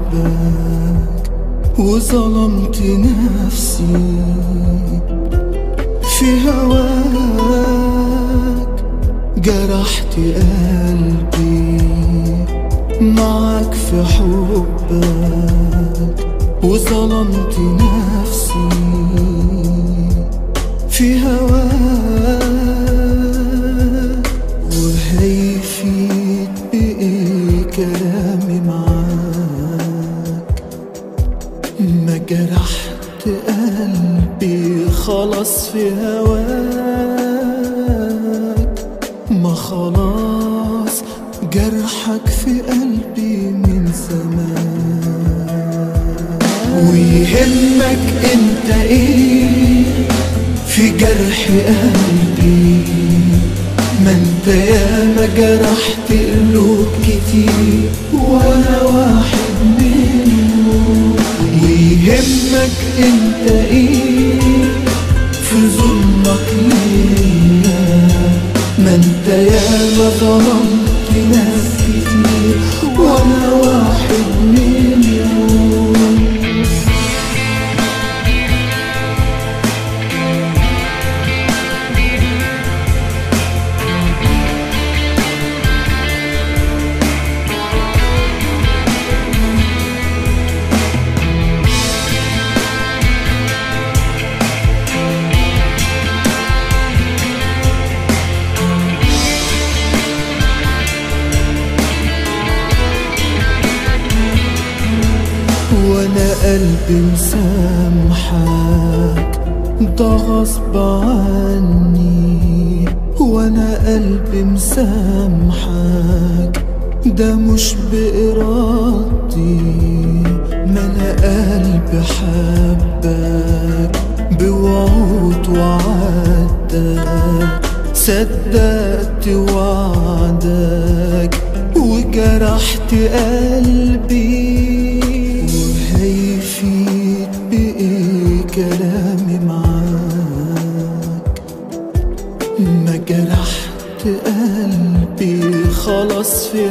حبك وظلمت نفسي في هواك جرحت قلبي معك في حبك وظلمت نفسي في هواك وهيفيد بإيه كلامي معاك ما جرحت قلبي خلاص في هواك ما خلاص جرحك في قلبي من زمان ويهمك انت ايه في جرح قلبي ما انت ياما جرحت قلوب كتير وانا واحد منهم ويهمك انت ايه في ظلمك ليا ما انت ياما ظلمت ناس كتير وانا واحد منهم وانا قلبي مسامحك ده غصب عني وانا قلبي مسامحك ده مش بإرادتي ما انا قلبي حبك بوعود وعدك صدقت وعدك وجرحت قلبي وهيفيد بإيه كلامي معاك ما جرحت قلبي خلاص في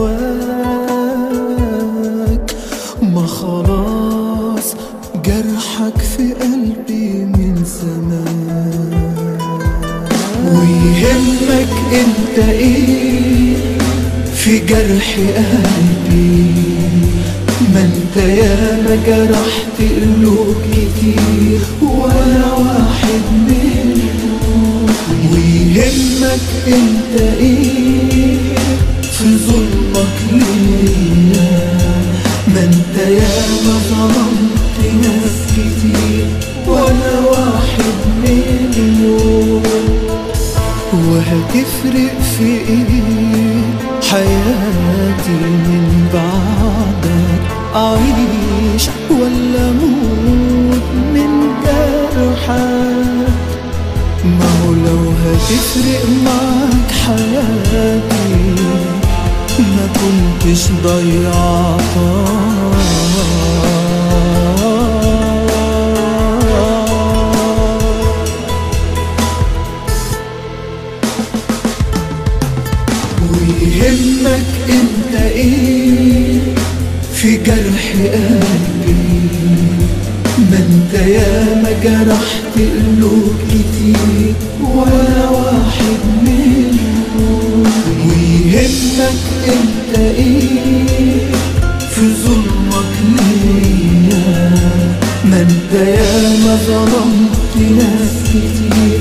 هواك ما خلاص جرحك في قلبي من زمان ويهمك انت ايه في جرح قلبي ما انت ياما جرحت قلوب كتير وانا واحد منهم ويهمك انت ايه في ظلمك ليا ما انت ياما ظلمت ناس كتير وانا واحد منهم وهتفرق في ايه حياتي من بعدك اعيش ولا اموت من جرحك ما هو لو هتفرق معاك حياتي ما كنتش ضيعتها ويهمك انت ايه في جرح قلبي ما انت ياما جرحت قلوب كتير وانا واحد منهم ويهمك انت ايه في ظلمك ليا ما انت ياما ظلمت ناس كتير